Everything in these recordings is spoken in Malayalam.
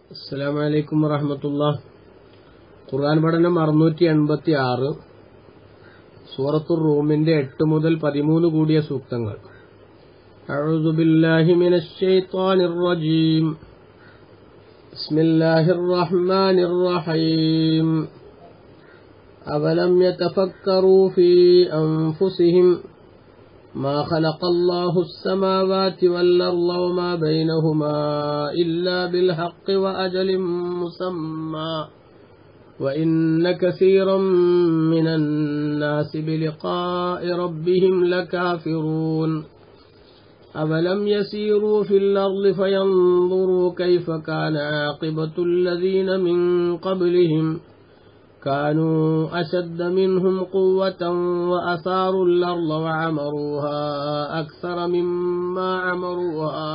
അസ്സലാമു അലൈക്കും വറഹമത്തുള്ള ഖുർആൻ പഠനം അറുന്നൂറ്റി എൺപത്തി ആറ് സൂറത്തുർ റൂമിന്റെ എട്ട് മുതൽ പതിമൂന്ന് കൂടിയ സൂക്തങ്ങൾ أعوذ بالله من الشيطان الرجيم بسم الله الرحمن الرحيم أولم يتفكروا في أنفسهم ما خلق الله السماوات والأرض وما بينهما إلا بالحق وأجل مسمى وإن كثيرا من الناس بلقاء ربهم لكافرون أولم يسيروا في الأرض فينظروا كيف كان عاقبة الذين من قبلهم كانوا أشد منهم قوة وأثاروا الأرض وعمروها أكثر مما عمروها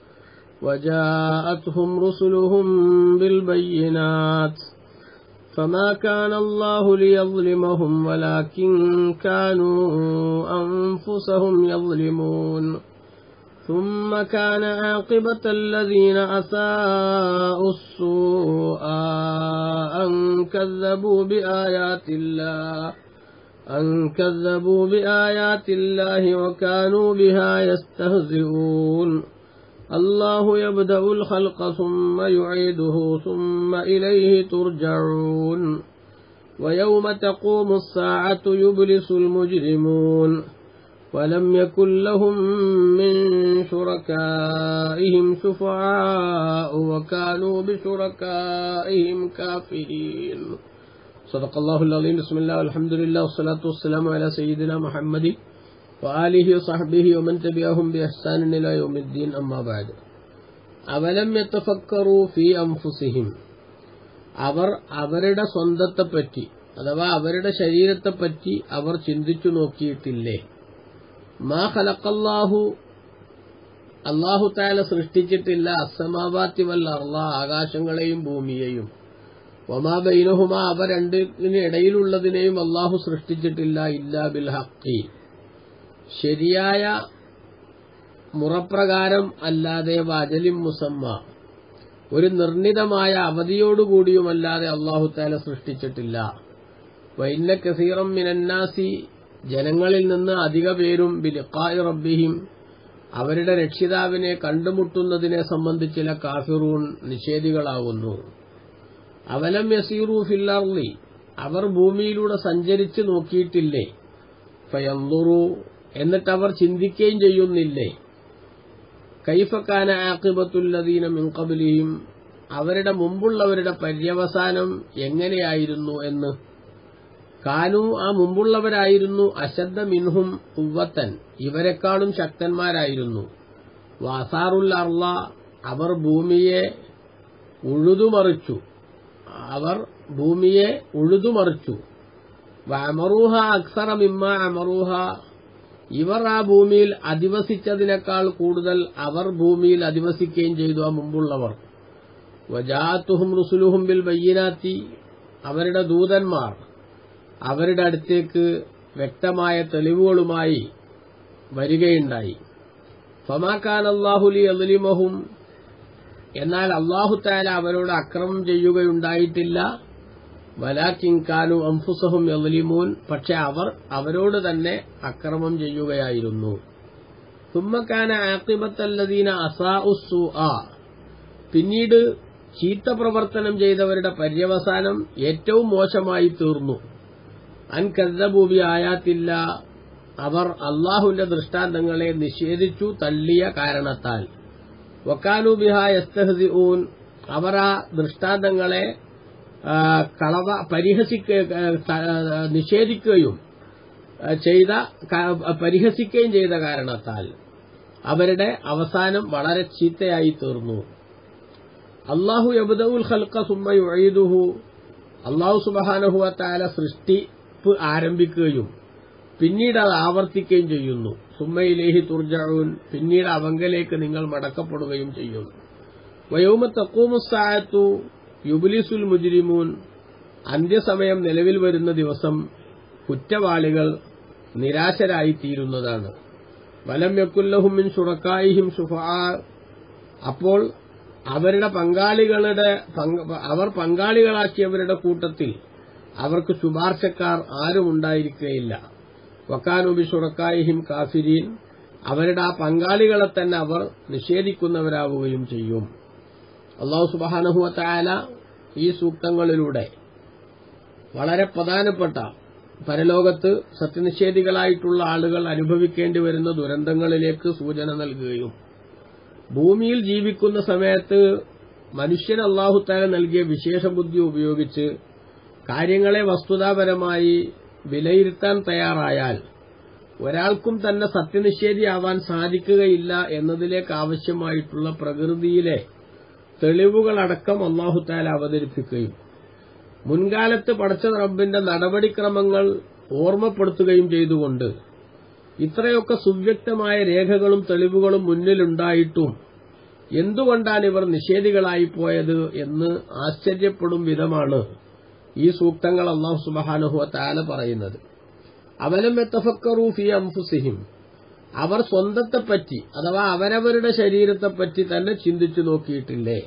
وجاءتهم رسلهم بالبينات فما كان الله ليظلمهم ولكن كانوا أنفسهم يظلمون ثم كان عاقبة الذين أساءوا السوء أن كذبوا بآيات الله أن كذبوا بآيات الله وكانوا بها يستهزئون الله يبدأ الخلق ثم يعيده ثم إليه ترجعون ويوم تقوم الساعة يبلس المجرمون ولم يكن لهم من شركائهم شفعاء وكانوا بشركائهم كافرين صدق الله العظيم بسم الله والحمد لله والصلاة والسلام على سيدنا محمد وآله وصحبه ومن تبعهم بإحسان إلى يوم الدين أما بعد അവലം യത്തഫക്കറു ഫി അംഫുസിഹിം അവർ അവരുടെ സ്വന്തത്തെപ്പറ്റി അഥവാ അവരുടെ ശരീരത്തെപ്പറ്റി അവർ ചിന്തിച്ചു നോക്കിയിട്ടില്ലേ മാ ഖലഖല്ലാഹു അള്ളാഹു താല സൃഷ്ടിച്ചിട്ടില്ല അസമാവാത്തി വല്ല അർള ആകാശങ്ങളെയും ഭൂമിയെയും വമാ ബൈനഹുമ അവ രണ്ടിന് ഇടയിലുള്ളതിനെയും അള്ളാഹു സൃഷ്ടിച്ചിട്ടില്ല ഇല്ലാ ബിൽ ഹക്കി ശരിയായ മുറപ്രകാരം അല്ലാതെ വാജലിം മുസമ്മ ഒരു നിർണിതമായ അവധിയോടുകൂടിയുമല്ലാതെ അള്ളാഹു താല സൃഷ്ടിച്ചിട്ടില്ല വൈന്ന കസീറം മിനന്നാസി ജനങ്ങളിൽ നിന്ന് അധിക പേരും ബിലിഖായി റബ്ബിഹിം അവരുടെ രക്ഷിതാവിനെ കണ്ടുമുട്ടുന്നതിനെ സംബന്ധിച്ചില കാഫിറൂൺ നിഷേധികളാവുന്നു അവലം യസീറു ഫില്ലർലി അവർ ഭൂമിയിലൂടെ സഞ്ചരിച്ച് നോക്കിയിട്ടില്ലേ ഫയന്തുറു എന്നിട്ട് അവർ ചിന്തിക്കുകയും ചെയ്യുന്നില്ലേ കൈഫക്കാന ആക്കിബത്തുല്ലദീന മിൻകബിലിയും അവരുടെ മുമ്പുള്ളവരുടെ പര്യവസാനം എങ്ങനെയായിരുന്നു എന്ന് കാനു ആ മുമ്പുള്ളവരായിരുന്നു അശദ്ധ മിൻഹും ഉവ്വത്തൻ ഇവരെക്കാളും ശക്തന്മാരായിരുന്നു വാസാറുൽ അർള അവർ ഭൂമിയെ ഉഴുതുമറിച്ചു അവർ ഭൂമിയെ ഉഴുതുമറിച്ചു അമറൂഹ അക്സറ മിമ്മ അമറൂഹ ഇവർ ആ ഭൂമിയിൽ അധിവസിച്ചതിനേക്കാൾ കൂടുതൽ അവർ ഭൂമിയിൽ അധിവസിക്കുകയും ചെയ്തു ആ മുമ്പുള്ളവർ വജാത്തുഹും റുസുലുഹും ബിൽ ബയ്യനാത്തി അവരുടെ ദൂതന്മാർ അവരുടെ അടുത്തേക്ക് വ്യക്തമായ തെളിവുകളുമായി വരികയുണ്ടായി ഫമാക്കാൻ അള്ളാഹുലി അലിമഹും എന്നാൽ അള്ളാഹു താല അവരോട് അക്രമം ചെയ്യുകയുണ്ടായിട്ടില്ല വലാക്കിൻകാനു അംഫുസഹും യലിമൂൻ പക്ഷെ അവർ അവരോട് തന്നെ അക്രമം ചെയ്യുകയായിരുന്നു തുമ്മക്കാന ആക്കിബത്തല്ലദീന അസാഉസു ആ പിന്നീട് ചീത്ത പ്രവർത്തനം ചെയ്തവരുടെ പര്യവസാനം ഏറ്റവും മോശമായി തീർന്നു അൻ കദ്ദബൂബി ആയാത്തില്ല അവർ അള്ളാഹുവിന്റെ ദൃഷ്ടാന്തങ്ങളെ നിഷേധിച്ചു തള്ളിയ കാരണത്താൽ വക്കാനു ബിഹ യസ്തഹസിഊൻ അവർ ആ ദൃഷ്ടാന്തങ്ങളെ കളവ പരിഹസിക്ക നിഷേധിക്കുകയും ചെയ്ത പരിഹസിക്കുകയും ചെയ്ത കാരണത്താൽ അവരുടെ അവസാനം വളരെ ചീത്തയായി തീർന്നു അള്ളാഹു യബുദുൽ ഖൽക്ക സുമ്മ യുഴീദുഹു അള്ളാഹു സുബഹാനഹുവ താല സൃഷ്ടിപ്പ് ആരംഭിക്കുകയും പിന്നീട് അത് ആവർത്തിക്കുകയും ചെയ്യുന്നു സുമ്മയിലേഹി തുർജഊൻ പിന്നീട് അവങ്കലേക്ക് നിങ്ങൾ മടക്കപ്പെടുകയും ചെയ്യുന്നു വയോമ തക്കൂമുസായത്തു യുബിലിസുൽ മുജിരിമൂൻ അന്ത്യസമയം നിലവിൽ വരുന്ന ദിവസം കുറ്റവാളികൾ നിരാശരായിത്തീരുന്നതാണ് വലം യക്കുല്ലഹുമിൻ ഷുറക്കായിഹിം ഷുഫാ അപ്പോൾ അവരുടെ പങ്കാളികളുടെ പങ്ക- അവർ പങ്കാളികളാക്കിയവരുടെ കൂട്ടത്തിൽ അവർക്ക് ശുപാർശക്കാർ ആരും ഉണ്ടായിരിക്കുകയില്ല വക്കാനുബി ഷുറക്കായിഹിം കാഫിരീൻ അവരുടെ ആ പങ്കാളികളെ തന്നെ അവർ നിഷേധിക്കുന്നവരാവുകയും ചെയ്യും അള്ളാഹു സുബാനഹുവത്തായാല ഈ സൂക്തങ്ങളിലൂടെ വളരെ പ്രധാനപ്പെട്ട പരലോകത്ത് സത്യനിഷേധികളായിട്ടുള്ള ആളുകൾ അനുഭവിക്കേണ്ടി വരുന്ന ദുരന്തങ്ങളിലേക്ക് സൂചന നൽകുകയും ഭൂമിയിൽ ജീവിക്കുന്ന സമയത്ത് മനുഷ്യൻ അള്ളാഹുത്താല നൽകിയ വിശേഷ ബുദ്ധി ഉപയോഗിച്ച് കാര്യങ്ങളെ വസ്തുതാപരമായി വിലയിരുത്താൻ തയ്യാറായാൽ ഒരാൾക്കും തന്നെ സത്യനിഷേധിയാവാൻ സാധിക്കുകയില്ല എന്നതിലേക്ക് ആവശ്യമായിട്ടുള്ള പ്രകൃതിയിലെ തെളിവുകളടക്കം അള്ളാഹുത്താല അവതരിപ്പിക്കുകയും മുൻകാലത്ത് പടച്ച റബ്ബിന്റെ നടപടിക്രമങ്ങൾ ഓർമ്മപ്പെടുത്തുകയും ചെയ്തുകൊണ്ട് ഇത്രയൊക്കെ സുവ്യക്തമായ രേഖകളും തെളിവുകളും മുന്നിലുണ്ടായിട്ടും എന്തുകൊണ്ടാണ് ഇവർ നിഷേധികളായി പോയത് എന്ന് ആശ്ചര്യപ്പെടും വിധമാണ് ഈ സൂക്തങ്ങൾ അള്ളാഹു സുബഹാനുഹുവ താല പറയുന്നത് അവലം എത്തഫക്കറൂ ഫി അംഫുസിഹിം അവർ സ്വന്തത്തെപ്പറ്റി അഥവാ അവരവരുടെ ശരീരത്തെപ്പറ്റി തന്നെ ചിന്തിച്ചു നോക്കിയിട്ടില്ലേ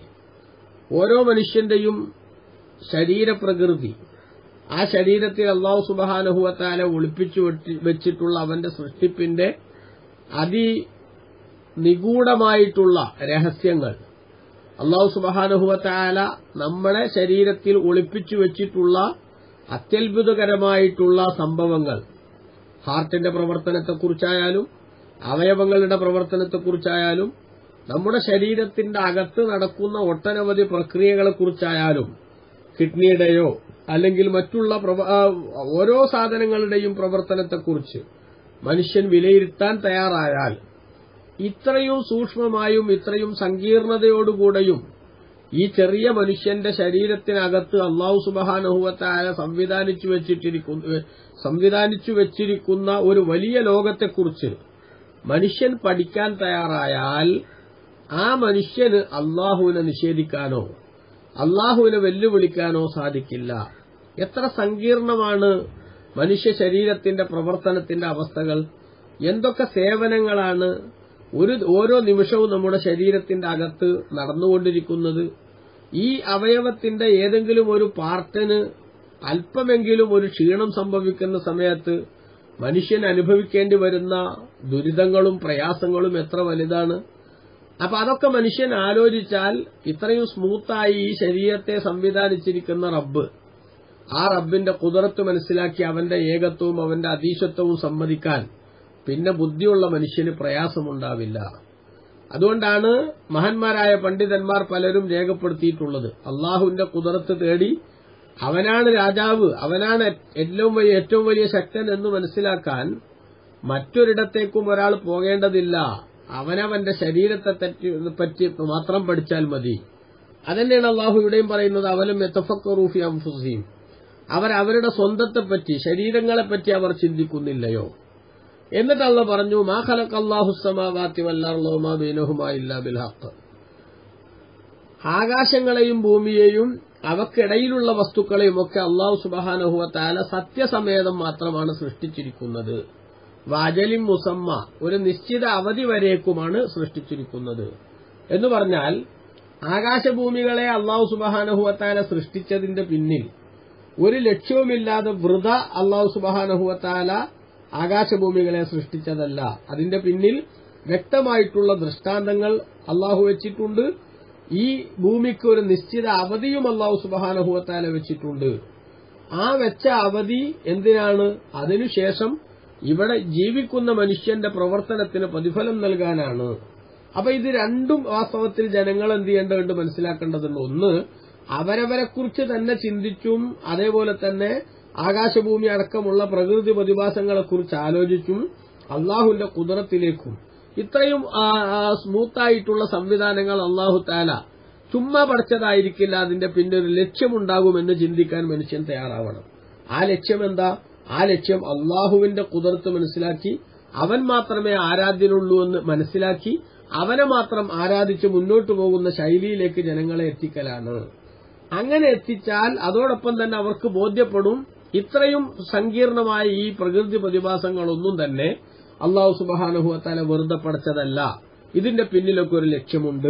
ഓരോ മനുഷ്യന്റെയും ശരീരപ്രകൃതി ആ ശരീരത്തിൽ അള്ളാഹു സുബഹാനുഹുവത്താല ഒളിപ്പിച്ചു വെട്ടി- വെച്ചിട്ടുള്ള അവന്റെ സൃഷ്ടിപ്പിന്റെ അതി നിഗൂഢമായിട്ടുള്ള രഹസ്യങ്ങൾ അള്ളാഹു സുബഹാനുഹുവത്താല നമ്മുടെ ശരീരത്തിൽ ഒളിപ്പിച്ചു വെച്ചിട്ടുള്ള അത്യത്ഭുതകരമായിട്ടുള്ള സംഭവങ്ങൾ ഹാർട്ടിന്റെ പ്രവർത്തനത്തെക്കുറിച്ചായാലും അവയവങ്ങളുടെ പ്രവർത്തനത്തെക്കുറിച്ചായാലും നമ്മുടെ ശരീരത്തിന്റെ അകത്ത് നടക്കുന്ന ഒട്ടനവധി പ്രക്രിയകളെക്കുറിച്ചായാലും കിഡ്നിയുടെയോ അല്ലെങ്കിൽ മറ്റുള്ള പ്രവ- ആ, ഓരോ സാധനങ്ങളുടെയും പ്രവർത്തനത്തെക്കുറിച്ച് മനുഷ്യൻ വിലയിരുത്താൻ തയ്യാറായാൽ ഇത്രയും സൂക്ഷ്മമായും ഇത്രയും സങ്കീർണതയോടുകൂടെയും ഈ ചെറിയ മനുഷ്യന്റെ ശരീരത്തിനകത്ത് അള്ളാഹു സുബഹാനഹുവത്തായ സംവിധാനിച്ചു വെച്ചിട്ടിരിക്കുന്ന സംവിധാനിച്ചു വെച്ചിരിക്കുന്ന ഒരു വലിയ ലോകത്തെക്കുറിച്ച് മനുഷ്യൻ പഠിക്കാൻ തയ്യാറായാൽ ആ മനുഷ്യന് അള്ളാഹുവിനെ നിഷേധിക്കാനോ അള്ളാഹുവിനെ വെല്ലുവിളിക്കാനോ സാധിക്കില്ല എത്ര സങ്കീർണമാണ് മനുഷ്യ ശരീരത്തിന്റെ പ്രവർത്തനത്തിന്റെ അവസ്ഥകൾ എന്തൊക്കെ സേവനങ്ങളാണ് ഒരു ഓരോ നിമിഷവും നമ്മുടെ ശരീരത്തിന്റെ അകത്ത് നടന്നുകൊണ്ടിരിക്കുന്നത് ഈ അവയവത്തിന്റെ ഏതെങ്കിലും ഒരു പാർട്ടിന് അല്പമെങ്കിലും ഒരു ക്ഷീണം സംഭവിക്കുന്ന സമയത്ത് മനുഷ്യൻ അനുഭവിക്കേണ്ടി വരുന്ന ദുരിതങ്ങളും പ്രയാസങ്ങളും എത്ര വലുതാണ് അപ്പൊ അതൊക്കെ മനുഷ്യൻ ആലോചിച്ചാൽ ഇത്രയും സ്മൂത്തായി ഈ ശരീരത്തെ സംവിധാനിച്ചിരിക്കുന്ന റബ്ബ് ആ റബ്ബിന്റെ കുതിരത്ത് മനസ്സിലാക്കി അവന്റെ ഏകത്വവും അവന്റെ അതീശത്വവും സമ്മതിക്കാൻ പിന്നെ ബുദ്ധിയുള്ള മനുഷ്യന് പ്രയാസമുണ്ടാവില്ല അതുകൊണ്ടാണ് മഹാന്മാരായ പണ്ഡിതന്മാർ പലരും രേഖപ്പെടുത്തിയിട്ടുള്ളത് അള്ളാഹുവിന്റെ കുതിരത്ത് തേടി അവനാണ് രാജാവ് അവനാണ് ഏറ്റവും വലിയ ഏറ്റവും വലിയ ശക്തൻ എന്ന് മനസ്സിലാക്കാൻ മറ്റൊരിടത്തേക്കും ഒരാൾ പോകേണ്ടതില്ല അവനവന്റെ ശരീരത്തെ തെറ്റി- പറ്റി മാത്രം പഠിച്ചാൽ മതി അതന്നെയാണ് അള്ളാഹു ഇവിടെയും പറയുന്നത് അവലും എത്തഫക്കറൂഫി അംഫുസീം അവർ അവരുടെ സ്വന്തത്തെപ്പറ്റി ശരീരങ്ങളെപ്പറ്റി അവർ ചിന്തിക്കുന്നില്ലയോ എന്നിട്ട് അള്ള പറഞ്ഞു മാ ഖലഖ അല്ലാഹുസ്സമാവാത്തി വല്ലർലോമാ ബൈനഹുമാ ഇല്ലാ ബിൽ ഹഖ് ആകാശങ്ങളെയും ഭൂമിയെയും അവക്കിടയിലുള്ള വസ്തുക്കളെയും ഒക്കെ അള്ളാഹു സുബഹാനഹുവ താല സത്യസമേതം മാത്രമാണ് സൃഷ്ടിച്ചിരിക്കുന്നത് വാജലിം മുസമ്മ ഒരു നിശ്ചിത അവധി വരേക്കുമാണ് സൃഷ്ടിച്ചിരിക്കുന്നത് എന്ന് പറഞ്ഞാൽ ആകാശഭൂമികളെ അള്ളാഹു സുബഹാനഹുവത്താല സൃഷ്ടിച്ചതിന്റെ പിന്നിൽ ഒരു ലക്ഷ്യവുമില്ലാതെ വൃത അള്ളാഹു സുബഹാനഹുവത്താല ആകാശഭൂമികളെ സൃഷ്ടിച്ചതല്ല അതിന്റെ പിന്നിൽ വ്യക്തമായിട്ടുള്ള ദൃഷ്ടാന്തങ്ങൾ അള്ളാഹു വെച്ചിട്ടുണ്ട് ഈ ഭൂമിക്ക് ഒരു നിശ്ചിത അവധിയും അള്ളാഹു സുബഹാനഹുവത്താല വെച്ചിട്ടുണ്ട് ആ വെച്ച അവധി എന്തിനാണ് അതിനുശേഷം ഇവിടെ ജീവിക്കുന്ന മനുഷ്യന്റെ പ്രവർത്തനത്തിന് പ്രതിഫലം നൽകാനാണ് അപ്പൊ ഇത് രണ്ടും വാസ്തവത്തിൽ ജനങ്ങൾ എന്ത് ചെയ്യേണ്ടതുണ്ട് മനസ്സിലാക്കേണ്ടതുണ്ട് ഒന്ന് അവരവരെക്കുറിച്ച് തന്നെ ചിന്തിച്ചും അതേപോലെ തന്നെ ആകാശഭൂമി അടക്കമുള്ള പ്രകൃതി പ്രതിഭാസങ്ങളെക്കുറിച്ച് ആലോചിച്ചും അള്ളാഹുവിന്റെ കുതിരത്തിലേക്കും ഇത്രയും ആ, ആ, സ്മൂത്തായിട്ടുള്ള സംവിധാനങ്ങൾ അള്ളാഹു താല ചുമ്മാ പഠിച്ചതായിരിക്കില്ല അതിന്റെ പിന്നെ ഒരു ലക്ഷ്യമുണ്ടാകുമെന്ന് ചിന്തിക്കാൻ മനുഷ്യൻ തയ്യാറാവണം ആ ലക്ഷ്യം എന്താ ആ ലക്ഷ്യം അള്ളാഹുവിന്റെ കുതിർത്ത് മനസ്സിലാക്കി അവൻ മാത്രമേ ആരാധ്യനുള്ളൂ എന്ന് മനസ്സിലാക്കി അവനെ മാത്രം ആരാധിച്ച് മുന്നോട്ടു പോകുന്ന ശൈലിയിലേക്ക് ജനങ്ങളെ എത്തിക്കലാണ് അങ്ങനെ എത്തിച്ചാൽ അതോടൊപ്പം തന്നെ അവർക്ക് ബോധ്യപ്പെടും ഇത്രയും സങ്കീർണമായ ഈ പ്രകൃതി പ്രതിഭാസങ്ങളൊന്നും തന്നെ അള്ളാഹു സുബാനുഹുവത്താല വെറുതെ പഠിച്ചതല്ല ഇതിന്റെ പിന്നിലൊക്കെ ഒരു ലക്ഷ്യമുണ്ട്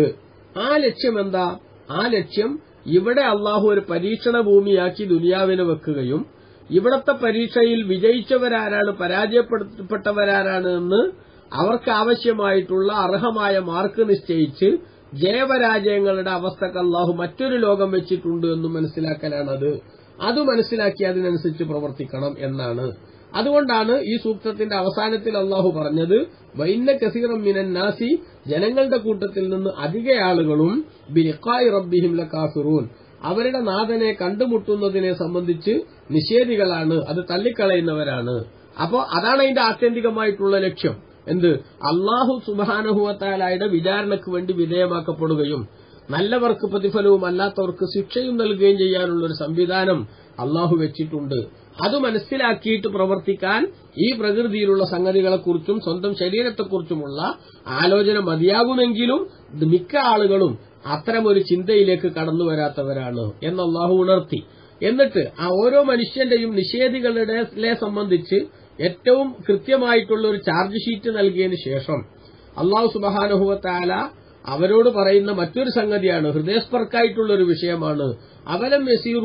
ആ ലക്ഷ്യം എന്താ ആ ലക്ഷ്യം ഇവിടെ അള്ളാഹു ഒരു പരീക്ഷണ ഭൂമിയാക്കി ദുനിയാവിനെ വെക്കുകയും ഇവിടത്തെ പരീക്ഷയിൽ വിജയിച്ചവരാരാണ് പരാജയപ്പെട്ടവരാരാണ് എന്ന് അവർക്ക് ആവശ്യമായിട്ടുള്ള അർഹമായ മാർക്ക് നിശ്ചയിച്ച് ജയപരാജയങ്ങളുടെ അവസ്ഥക്ക് അള്ളാഹു മറ്റൊരു ലോകം വെച്ചിട്ടുണ്ട് എന്ന് മനസ്സിലാക്കലാണത് അത് മനസ്സിലാക്കി അതിനനുസരിച്ച് പ്രവർത്തിക്കണം എന്നാണ് അതുകൊണ്ടാണ് ഈ സൂക്തത്തിന്റെ അവസാനത്തിൽ അള്ളാഹു പറഞ്ഞത് വൈന്ന കസീറം മിനൻ നാസി ജനങ്ങളുടെ കൂട്ടത്തിൽ നിന്ന് അധിക ആളുകളും ബിലിഖായി റബ്ബിഹിം ലക്കാഫിറൂൻ അവരുടെ നാഥനെ കണ്ടുമുട്ടുന്നതിനെ സംബന്ധിച്ച് നിഷേധികളാണ് അത് തള്ളിക്കളയുന്നവരാണ് അപ്പോ അതാണ് അതിന്റെ ആത്യന്തികമായിട്ടുള്ള ലക്ഷ്യം എന്ത് അള്ളാഹു സുബാനഹുവത്താലായുടെ വിചാരണയ്ക്ക് വേണ്ടി വിധേയമാക്കപ്പെടുകയും നല്ലവർക്ക് പ്രതിഫലവും അല്ലാത്തവർക്ക് ശിക്ഷയും നൽകുകയും ചെയ്യാനുള്ള ഒരു സംവിധാനം അള്ളാഹു വെച്ചിട്ടുണ്ട് അത് മനസ്സിലാക്കിയിട്ട് പ്രവർത്തിക്കാൻ ഈ പ്രകൃതിയിലുള്ള സംഗതികളെക്കുറിച്ചും സ്വന്തം ശരീരത്തെക്കുറിച്ചുമുള്ള ആലോചന മതിയാകുമെങ്കിലും മിക്ക ആളുകളും അത്തരമൊരു ചിന്തയിലേക്ക് കടന്നു വരാത്തവരാണ് എന്ന് അള്ളാഹു ഉണർത്തി എന്നിട്ട് ആ ഓരോ മനുഷ്യന്റെയും നിഷേധികളുടെ സംബന്ധിച്ച് ഏറ്റവും കൃത്യമായിട്ടുള്ള ഒരു ചാർജ് ഷീറ്റ് നൽകിയതിനു ശേഷം അള്ളാഹു സുബഹാനുഹുവത്താല അവരോട് പറയുന്ന മറ്റൊരു സംഗതിയാണ് ഹൃദയസ്പർക്കായിട്ടുള്ള ഒരു വിഷയമാണ് അവലം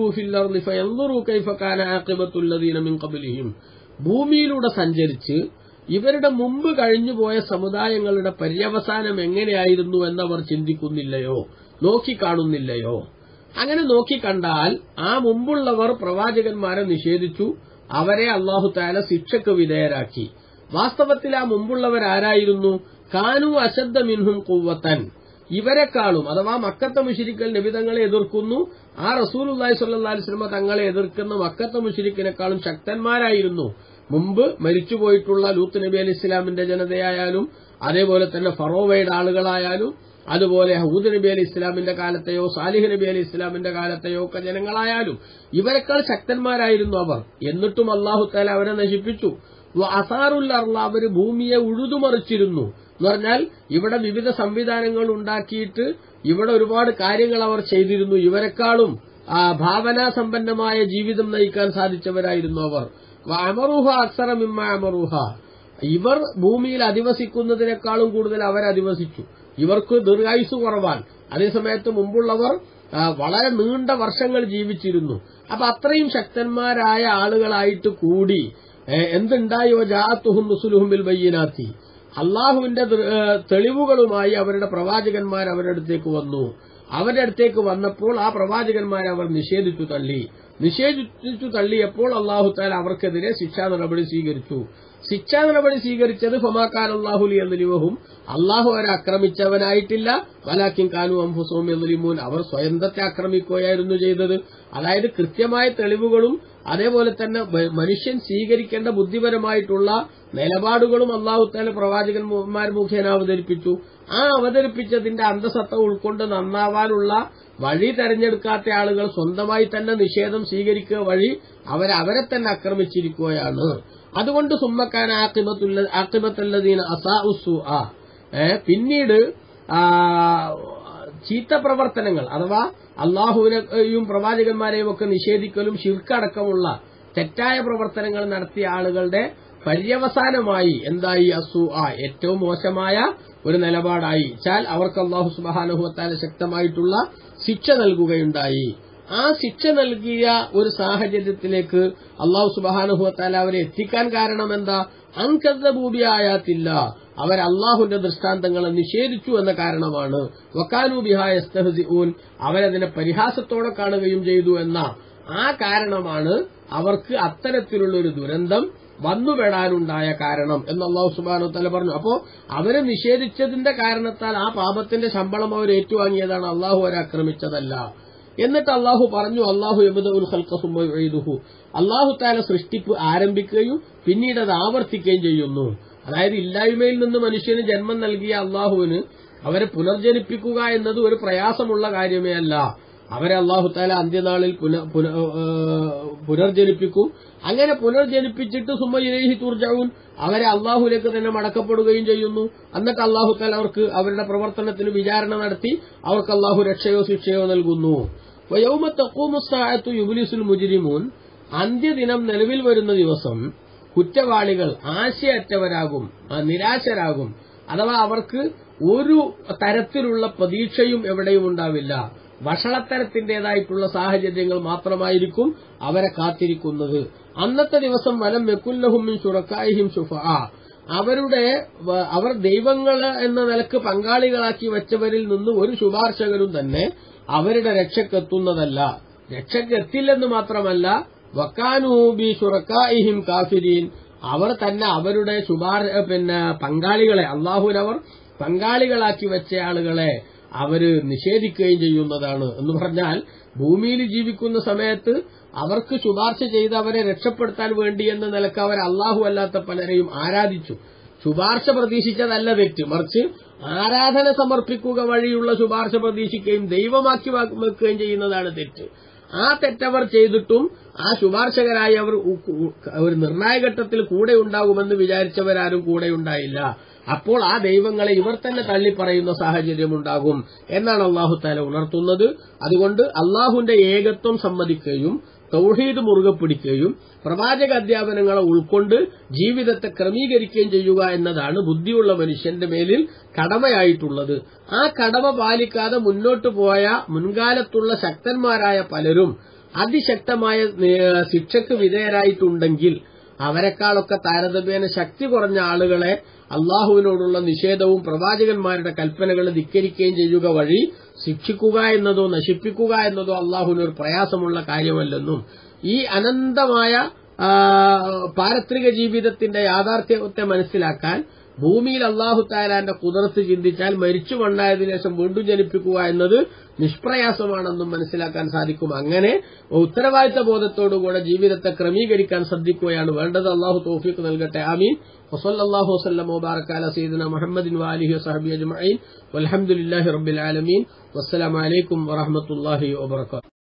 യസീറുഫില്ലീനും ഭൂമിയിലൂടെ സഞ്ചരിച്ച് ഇവരുടെ മുമ്പ് കഴിഞ്ഞുപോയ സമുദായങ്ങളുടെ പര്യവസാനം എങ്ങനെയായിരുന്നു എന്നവർ ചിന്തിക്കുന്നില്ലയോ നോക്കിക്കാണുന്നില്ലയോ അങ്ങനെ നോക്കിക്കണ്ടാൽ ആ മുമ്പുള്ളവർ പ്രവാചകന്മാരെ നിഷേധിച്ചു അവരെ അള്ളാഹു താല ശിക്ഷയ്ക്ക് വിധേയരാക്കി വാസ്തവത്തിൽ ആ മുമ്പുള്ളവരാരായിരുന്നു കാനു അശദ്ധ മിൻഹും കുവ്വത്തൻ ഇവരെക്കാളും അഥവാ മക്കത്തെ മുഷിരിക്കൽ നബിതങ്ങളെ എതിർക്കുന്നു ആ റസൂലുല്ലായി സല്ലാ അലിസ്ലമ തങ്ങളെ എതിർക്കുന്ന മക്കത്തെ മുഷിരിക്കിനേക്കാളും ശക്തന്മാരായിരുന്നു മുമ്പ് മരിച്ചുപോയിട്ടുള്ള ലൂത്ത് നബി അലി ഇസ്ലാമിന്റെ ജനതയായാലും അതേപോലെ തന്നെ ഫറോവയുടെ ആളുകളായാലും അതുപോലെ ഹൂദ് നബി അലി ഇസ്ലാമിന്റെ കാലത്തെയോ സാലിഹ് നബി അലി ഇസ്ലാമിന്റെ കാലത്തെയോ ഒക്കെ ജനങ്ങളായാലും ഇവരെക്കാൾ ശക്തന്മാരായിരുന്നു അവർ എന്നിട്ടും അള്ളാഹു താല അവരെ നശിപ്പിച്ചു അസാറുല്ല അവർ ഭൂമിയെ ഉഴുതുമറിച്ചിരുന്നു എന്ന് പറഞ്ഞാൽ ഇവിടെ വിവിധ സംവിധാനങ്ങൾ ഉണ്ടാക്കിയിട്ട് ഇവിടെ ഒരുപാട് കാര്യങ്ങൾ അവർ ചെയ്തിരുന്നു ഇവരെക്കാളും ഭാവനാസമ്പന്നമായ ജീവിതം നയിക്കാൻ സാധിച്ചവരായിരുന്നു അവർ അമറുഹ അക്സറമിമ്മ അമറുഹ ഇവർ ഭൂമിയിൽ അധിവസിക്കുന്നതിനേക്കാളും കൂടുതൽ അവർ അധിവസിച്ചു ഇവർക്ക് ദീർഘായുസ് കുറവാണ് അതേസമയത്ത് മുമ്പുള്ളവർ വളരെ നീണ്ട വർഷങ്ങൾ ജീവിച്ചിരുന്നു അപ്പൊ അത്രയും ശക്തന്മാരായ ആളുകളായിട്ട് കൂടി എന്തുണ്ടായോ ജാത്തുഹും മുസുലുഹും ബിൽ ബയ്യനാത്തി അള്ളാഹുവിന്റെ തെളിവുകളുമായി അവരുടെ പ്രവാചകന്മാർ അവരുടെ അടുത്തേക്ക് വന്നു അവരുടെ അടുത്തേക്ക് വന്നപ്പോൾ ആ പ്രവാചകന്മാരെ അവർ നിഷേധിച്ചു തള്ളി നിഷേധിച്ചു തള്ളിയപ്പോൾ അള്ളാഹു താല അവർക്കെതിരെ ശിക്ഷാ നടപടി സ്വീകരിച്ചു ശിക്ഷാ നടപടി സ്വീകരിച്ചത് ഫമാക്കാൻ അള്ളാഹുലി എന്നുലിവഹും അള്ളാഹു അവരെ ആക്രമിച്ചവനായിട്ടില്ല വലാക്കിൻ കാനു അംഫുസോം എന്നുലിമൂൻ അവർ സ്വയന്തത്തെ ആക്രമിക്കുകയായിരുന്നു ചെയ്തത് അതായത് കൃത്യമായ തെളിവുകളും അതേപോലെ തന്നെ മനുഷ്യൻ സ്വീകരിക്കേണ്ട ബുദ്ധിപരമായിട്ടുള്ള നിലപാടുകളും അള്ളാഹു താല പ്രവാചകന്മാർ മുഖേന അവതരിപ്പിച്ചു ആ അവതരിപ്പിച്ചതിന്റെ അന്തസത്ത ഉൾക്കൊണ്ട് നന്നാവാനുള്ള വഴി തെരഞ്ഞെടുക്കാത്ത ആളുകൾ സ്വന്തമായി തന്നെ നിഷേധം സ്വീകരിക്കുക വഴി അവരെ അവരെ തന്നെ ആക്രമിച്ചിരിക്കുകയാണ് അതുകൊണ്ട് സുമ്മക്കാൻ ആക്കിമത്തല്ലതീന അസാ ഉസു ആ പിന്നീട് ചീത്ത പ്രവർത്തനങ്ങൾ അഥവാ അള്ളാഹുവിനെയും പ്രവാചകന്മാരെയും ഒക്കെ നിഷേധിക്കലും ശിർക്കടക്കമുള്ള തെറ്റായ പ്രവർത്തനങ്ങൾ നടത്തിയ ആളുകളുടെ പര്യവസാനമായി എന്തായി അസു ആ ഏറ്റവും മോശമായ ഒരു നിലപാടായി ചാൽ അവർക്ക് അള്ളാഹു സുബാനുഭവത്താല ശക്തമായിട്ടുള്ള ശിക്ഷ നൽകുകയുണ്ടായി ആ ശിക്ഷ നൽകിയ ഒരു സാഹചര്യത്തിലേക്ക് അള്ളാഹു സുബാനുഭവത്താല അവരെ എത്തിക്കാൻ കാരണം എന്താ അങ്കദഭൂപിയായാത്തില്ല അവർ അള്ളാഹുന്റെ ദൃഷ്ടാന്തങ്ങളെ നിഷേധിച്ചു എന്ന കാരണമാണ് വക്കാനൂബിഹായസ്തഹസിഊൻ അവരതിനെ പരിഹാസത്തോടെ കാണുകയും ചെയ്തു എന്ന ആ കാരണമാണ് അവർക്ക് അത്തരത്തിലുള്ള ഒരു ദുരന്തം വന്നുപെടാനുണ്ടായ കാരണം എന്ന് അള്ളാഹു സുബാനു തല പറഞ്ഞു അപ്പോ അവരെ നിഷേധിച്ചതിന്റെ കാരണത്താൽ ആ പാപത്തിന്റെ ശമ്പളം അവർ ഏറ്റുവാങ്ങിയതാണ് അള്ളാഹു അവരെ ആക്രമിച്ചതല്ല എന്നിട്ട് അള്ളാഹു പറഞ്ഞു അള്ളാഹു എബുദുൽ ഖൽഖസുബൈദുഹു അള്ളാഹു താല സൃഷ്ടിപ്പ് ആരംഭിക്കുകയും പിന്നീട് അത് ആവർത്തിക്കുകയും ചെയ്യുന്നു അതായത് ഇല്ലായ്മയിൽ നിന്ന് മനുഷ്യന് ജന്മം നൽകിയ അള്ളാഹുവിന് അവരെ പുനർജനിപ്പിക്കുക എന്നത് ഒരു പ്രയാസമുള്ള കാര്യമേ അല്ല അവരെ അള്ളാഹു താല അന്ത്യനാളിൽ പുനർജനിപ്പിക്കും അങ്ങനെ പുനർജനിപ്പിച്ചിട്ട് സുമ്മയിലേഹി തൂർജാവൂൻ അവരെ അള്ളാഹുലേക്ക് തന്നെ മടക്കപ്പെടുകയും ചെയ്യുന്നു എന്നിട്ട് അള്ളാഹു താല അവർക്ക് അവരുടെ പ്രവർത്തനത്തിന് വിചാരണ നടത്തി അവർക്ക് അള്ളാഹു രക്ഷയോ ശിക്ഷയോ നൽകുന്നു യൗമത്തൂമുസ്തായത്തു യുബുലിസുൽ മുജിരിമൂൻ അന്ത്യദിനം നിലവിൽ വരുന്ന ദിവസം കുറ്റവാളികൾ ആശയറ്റവരാകും നിരാശരാകും അഥവാ അവർക്ക് ഒരു തരത്തിലുള്ള പ്രതീക്ഷയും എവിടെയും ഉണ്ടാവില്ല വഷളത്തരത്തിന്റേതായിട്ടുള്ള സാഹചര്യങ്ങൾ മാത്രമായിരിക്കും അവരെ കാത്തിരിക്കുന്നത് അന്നത്തെ ദിവസം വലം വെക്കുല്ലഹുമിൻ ചുറക്കായിഹിം ശുഫ അവരുടെ വ- അവർ ദൈവങ്ങൾ എന്ന നിലക്ക് പങ്കാളികളാക്കി വെച്ചവരിൽ നിന്ന് ഒരു ശുപാർശകരും തന്നെ അവരുടെ രക്ഷക്കെത്തുന്നതല്ല രക്ഷക്കെത്തില്ലെന്ന് മാത്രമല്ല വക്കാനൂബി ഷുറക്കായിഹിം കാഫിരീൻ അവർ തന്നെ അവരുടെ ശുപാർ പിന്നെ പങ്കാളികളെ അള്ളാഹുവിനവർ പങ്കാളികളാക്കി വെച്ച ആളുകളെ അവര് നിഷേധിക്കുകയും ചെയ്യുന്നതാണ് എന്ന് പറഞ്ഞാൽ ഭൂമിയിൽ ജീവിക്കുന്ന സമയത്ത് അവർക്ക് ശുപാർശ ചെയ്ത് അവരെ രക്ഷപ്പെടുത്താൻ വേണ്ടി എന്ന നിലക്ക് അവർ അള്ളാഹു അല്ലാത്ത പലരെയും ആരാധിച്ചു ശുപാർശ പ്രതീക്ഷിച്ചതല്ല തെറ്റ് മറിച്ച് ആരാധന സമർപ്പിക്കുക വഴിയുള്ള ശുപാർശ പ്രതീക്ഷിക്കുകയും ദൈവമാക്കി വാ- വെക്കുകയും ചെയ്യുന്നതാണ് തെറ്റ് ആ തെറ്റവർ ചെയ്തിട്ടും ആ ശുപാർശകരായി അവർ ഉ- ഉ- ഒരു നിർണായകഘട്ടത്തിൽ കൂടെ ഉണ്ടാകുമെന്ന് വിചാരിച്ചവരാരും കൂടെ ഉണ്ടായില്ല അപ്പോൾ ആ ദൈവങ്ങളെ ഇവർ തന്നെ തള്ളിപ്പറയുന്ന സാഹചര്യമുണ്ടാകും എന്നാണ് അള്ളാഹു താല ഉണർത്തുന്നത് അതുകൊണ്ട് അള്ളാഹുവിന്റെ ഏകത്വം സമ്മതിക്കുകയും തൗഹീദ് മുറുകെ പിടിക്കുകയും പ്രവാചക അധ്യാപനങ്ങളെ ഉൾക്കൊണ്ട് ജീവിതത്തെ ക്രമീകരിക്കുകയും ചെയ്യുക എന്നതാണ് ബുദ്ധിയുള്ള മനുഷ്യന്റെ മേലിൽ കടമയായിട്ടുള്ളത് ആ കടമ പാലിക്കാതെ മുന്നോട്ടു പോയ മുൻകാലത്തുള്ള ശക്തന്മാരായ പലരും അതിശക്തമായ ഏഹ്, ശിക്ഷയ്ക്ക് വിധേയരായിട്ടുണ്ടെങ്കിൽ അവരെക്കാളൊക്കെ താരതമ്യേന ശക്തി കുറഞ്ഞ ആളുകളെ അള്ളാഹുവിനോടുള്ള നിഷേധവും പ്രവാചകന്മാരുടെ കൽപ്പനകൾ ധിക്കരിക്കുകയും ചെയ്യുക വഴി ശിക്ഷിക്കുക എന്നതോ നശിപ്പിക്കുക എന്നതോ അള്ളാഹുവിന് ഒരു പ്രയാസമുള്ള കാര്യമല്ലെന്നും ഈ അനന്തമായ ആ, പാരത്രിക ജീവിതത്തിന്റെ യാഥാർത്ഥ്യത്തെ മനസ്സിലാക്കാൻ ഭൂമിയിൽ അള്ളാഹു താലാന്റെ കുതിർത്ത് ചിന്തിച്ചാൽ മരിച്ചു മണ്ണായതിനു ശേഷം വീണ്ടും ജനിപ്പിക്കുക എന്നത് നിഷ്പ്രയാസമാണെന്നും മനസ്സിലാക്കാൻ സാധിക്കും അങ്ങനെ ഉത്തരവാദിത്ത ബോധത്തോടുകൂടെ ജീവിതത്തെ ക്രമീകരിക്കാൻ ശ്രദ്ധിക്കുകയാണ് വേണ്ടത് അള്ളാഹു തോഫീക്ക് നൽകട്ടെ ആമീൻ വസല്ലാഹു വസ്ലം മുബാറക്കാല സീദന മുഹമ്മദിൻ വാലിഹി വസഹബി അജ്മഈൻ വൽഹംദുലില്ലാഹി റബ്ബിൽ ആലമീൻ വസ്സലാമു അലൈക്കും വറഹ്മത്തുള്ളാഹി വബറകാതുഹു